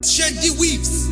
شادي ويفز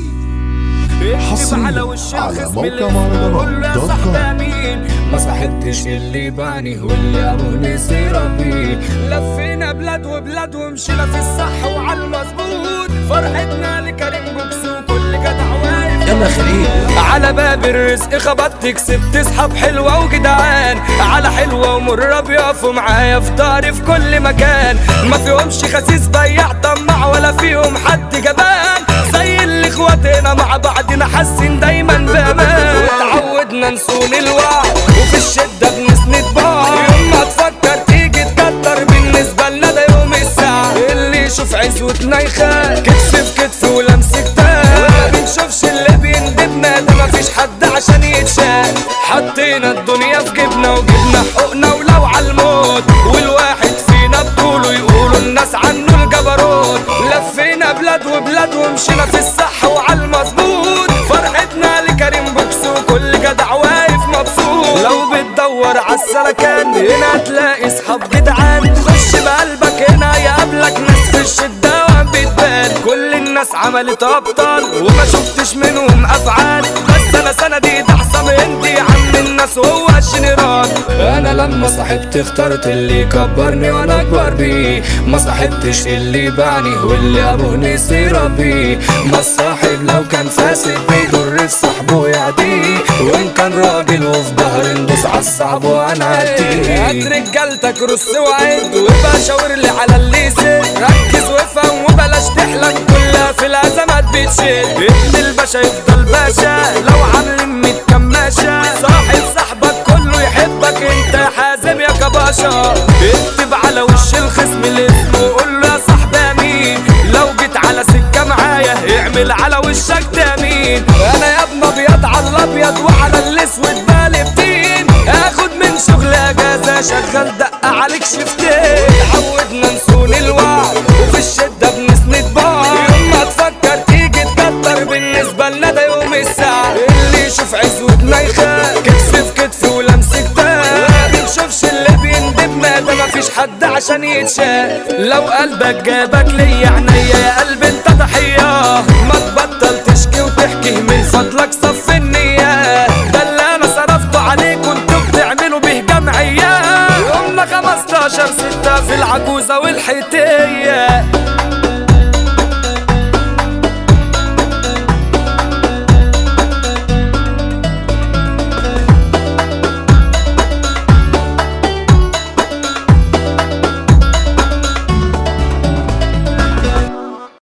حصرياً على وش على الخصم موقع اللي مهرجانات كله يا دوت صاحبي كوم. امين ما صاحبتش اللي باني واللي ابوني ربي لفينا بلاد وبلاد ومشينا في الصح وعلى المظبوط فرحتنا لكريم بوكس وكل جدع واقف يلا خليل على باب الرزق خبطت كسبت اصحاب حلوه وجدعان على حلوه ومره بيقفوا معايا في داري في كل مكان ما فيهمش خسيس بياع طماع ولا فيهم حد جبان زي اللي اخواتنا مع بعضنا حاسين دايما بامان وتعودنا نسون الوعي وفي الشده بنسند بعض يوم ما تفكر تيجي تكتر بالنسبه لنا ده يوم الساعه اللي يشوف عزوتنا يخاف كتف في كتف ولمس كتاب ما بنشوفش اللي بيندبنا ده مفيش حد عشان يتشاف حطينا الدنيا في جبنا وجبنا حقوقنا ولو عالموت والواحد فينا بطوله يقولوا الناس عنه الجبروت لفينا بلاد وبلاد ومشينا في الصح وعالمظبوط فرحتنا لكريم بوكس وكل جدع واقف مبسوط لو بتدور عالسلكان هنا هتلاقي صحاب جدعان خش بقلبك هنا يقابلك ناس في الشدة بتبان كل الناس عملت ابطال وما شفتش منهم افعال بس انا سندي ده عصام هندي عم الناس وهو الجنرال انا لما صاحبت اخترت اللي يكبرني وانا اكبر بيه ما صاحبتش اللي باعني واللي ابوه نسي ربي ما الصاحب لو كان فاسد بيضر صاحبه يعديه وان كان راجل وفي ظهر ندوس عالصعب وهنعديه هات رجالتك رص وعد وابقى شاور لي على اللي يسد ركز وافهم وبلاش تحلم كلها في الازمات بتشد ابن الباشا يفضل باشا لو عامل ميت كماشة صاحب صاحبك كله يحبك انت يا حازم يا كباشا اكتب على وش الخصم اللي اسمه قول له يا صاحبي امين لو جيت على سكة معايا اعمل على وشك تامين انا يا ابن ابيض على الابيض وعلى الاسود بالبتين اخد من شغل اجازة شغال دقة عليك شفتين اتعودنا نسون الوعي وفي الشدة بنسند بعض يوم ما تفكر تيجي تكتر بالنسبة لنا ده يوم الساعة اللي يشوف عزوتنا يخاف كتف في كتف ولمس كتاب ما بنشوفش اللي بيندبنا ده مفيش حد عشان يتشاف لو قلبك جابك ليا عينيا يا قلبي